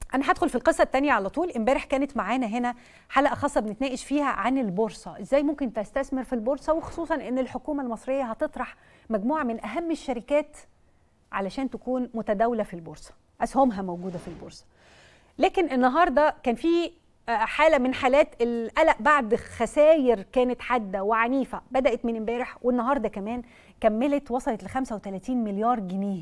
انا هدخل في القصه الثانيه على طول امبارح كانت معانا هنا حلقه خاصه بنتناقش فيها عن البورصه ازاي ممكن تستثمر في البورصه وخصوصا ان الحكومه المصريه هتطرح مجموعه من اهم الشركات علشان تكون متداوله في البورصه اسهمها موجوده في البورصه لكن النهارده كان في حاله من حالات القلق بعد خسائر كانت حاده وعنيفه بدات من امبارح والنهارده كمان كملت وصلت ل 35 مليار جنيه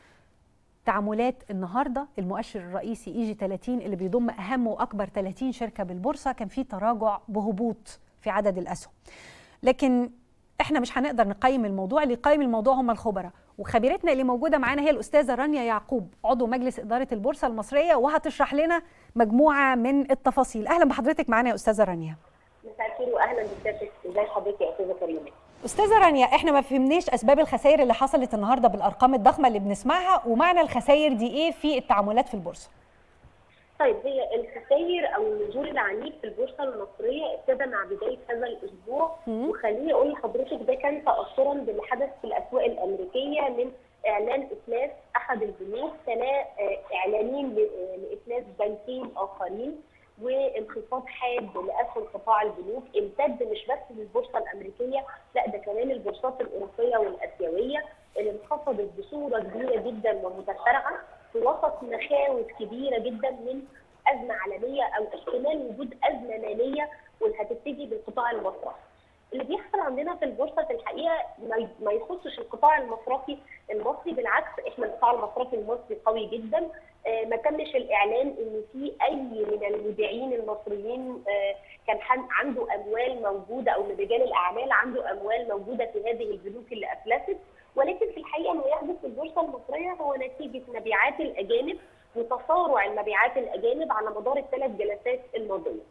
تعاملات النهارده المؤشر الرئيسي اي جي 30 اللي بيضم اهم واكبر 30 شركه بالبورصه كان في تراجع بهبوط في عدد الاسهم لكن احنا مش هنقدر نقيم الموضوع اللي يقيم الموضوع هم الخبراء وخبيرتنا اللي موجوده معانا هي الاستاذه رانيا يعقوب عضو مجلس اداره البورصه المصريه وهتشرح لنا مجموعه من التفاصيل اهلا بحضرتك معانا يا استاذه رانيا مساء الخير واهلا بك ازي حضرتك يا استاذه كريمه استاذه رانيا احنا ما فهمناش اسباب الخسائر اللي حصلت النهارده بالارقام الضخمه اللي بنسمعها ومعنى الخسائر دي ايه في التعاملات في البورصه طيب هي الخسائر او النزول العنيف في البورصه المصريه ابتدى مع بدايه هذا الاسبوع وخليني اقول لحضرتك ده كان تاثرا باللي حدث في الاسواق الامريكيه من اعلان افلاس احد البنوك تلا اعلانين لافلاس بنكين اخرين وانخفاض حاد لاسهم قطاع البنوك امتد مش بس للبورصه الامريكيه لا ده كمان البورصات الاوروبيه والاسيويه اللي انخفضت بصوره كبيره جدا ومتسارعه في وسط مخاوف كبيره جدا من ازمه عالميه او احتمال وجود ازمه ماليه واللي هتبتدي بالقطاع المصرفي. اللي بيحصل عندنا في البورصه في الحقيقه ما يخصش القطاع المصرفي المصري بالعكس احنا القطاع المصرفي المصري قوي جدا ما تمش الاعلان ان في اي من المودعين المصريين كان عنده اموال موجوده او من رجال الاعمال عنده اموال موجوده في هذه البنوك اللي افلست ولكن في الحقيقه ما يحدث في البورصه المصريه هو نتيجه مبيعات الاجانب وتسارع المبيعات الاجانب على مدار الثلاث جلسات الماضيه.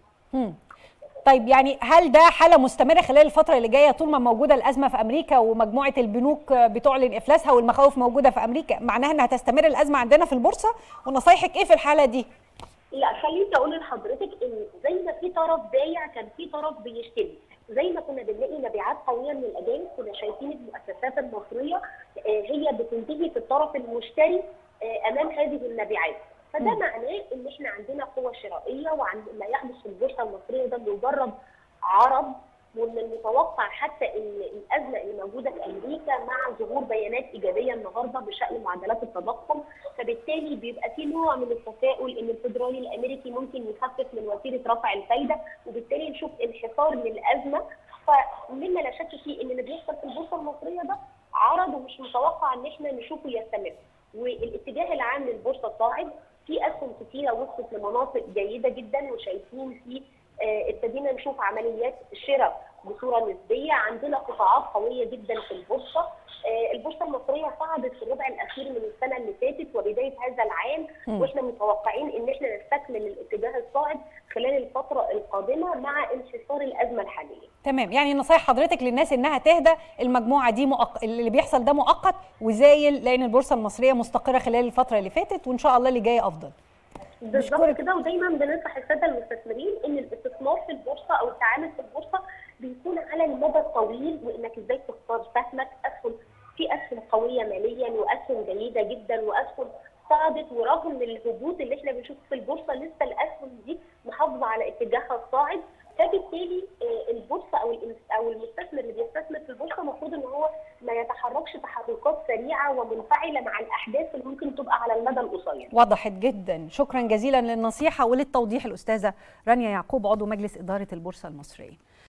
طيب يعني هل ده حاله مستمره خلال الفتره اللي جايه طول ما موجوده الازمه في امريكا ومجموعه البنوك بتعلن افلاسها والمخاوف موجوده في امريكا معناها انها تستمر الازمه عندنا في البورصه ونصايحك ايه في الحاله دي؟ لا خليني اقول لحضرتك ان زي ما في طرف بايع كان في طرف بيشتري زي ما كنا بنلاقي مبيعات قويه من الاجانب كنا شايفين المؤسسات المصريه هي بتنتهي في الطرف المشتري امام هذه المبيعات فده معناه ان احنا عندنا قوه شرائيه وعند ما يحدث في البورصه المصريه ده مجرد عرض ومن المتوقع حتى ان الازمه اللي موجوده في امريكا مع ظهور بيانات ايجابيه النهارده بشان معدلات التضخم فبالتالي بيبقى في نوع من التفاؤل ان الفدرالي الامريكي ممكن يخفف من وتيره رفع الفايده وبالتالي نشوف انحصار للازمه فمما لا شك فيه ان اللي بيحصل في البورصه المصريه ده عرض ومش متوقع ان احنا نشوفه يستمر والاتجاه العام للبورصه صاعد في اسهم كتيره وصلت لمناطق جيده جدا وشايفين في ابتدينا نشوف عمليات شراء بصوره نسبيه عندنا قطاعات قويه جدا في البورصه البورصه المصريه صعدت في الربع الاخير من السنه اللي فاتت وبدايه هذا العام م. واحنا متوقعين ان احنا نستكمل الاتجاه الصاعد خلال الفتره القادمه مع انحصار الازمه الحاليه. تمام يعني نصايح حضرتك للناس انها تهدى المجموعه دي مؤق... اللي بيحصل ده مؤقت وزايل لان البورصه المصريه مستقره خلال الفتره اللي فاتت وان شاء الله اللي جاي افضل. بالظبط كده ودايما بننصح الساده المستثمرين ان الاستثمار في البورصه او التعامل في البورصه بيكون على المدى الطويل وانك ازاي تختار سهمك اسهم في اسهم قويه ماليا واسهم جيده جدا واسهم صعدت ورغم الهبوط اللي احنا بنشوفه في البورصه لسه الاسهم دي محافظه على اتجاهها الصاعد فبالتالي البورصه او او المستثمر اللي بيستثمر في البورصه المفروض ان هو ما يتحركش تحركات سريعه ومنفعله مع الاحداث اللي ممكن تبقى على المدى القصير. وضحت جدا، شكرا جزيلا للنصيحه وللتوضيح الاستاذه رانيا يعقوب عضو مجلس اداره البورصه المصريه.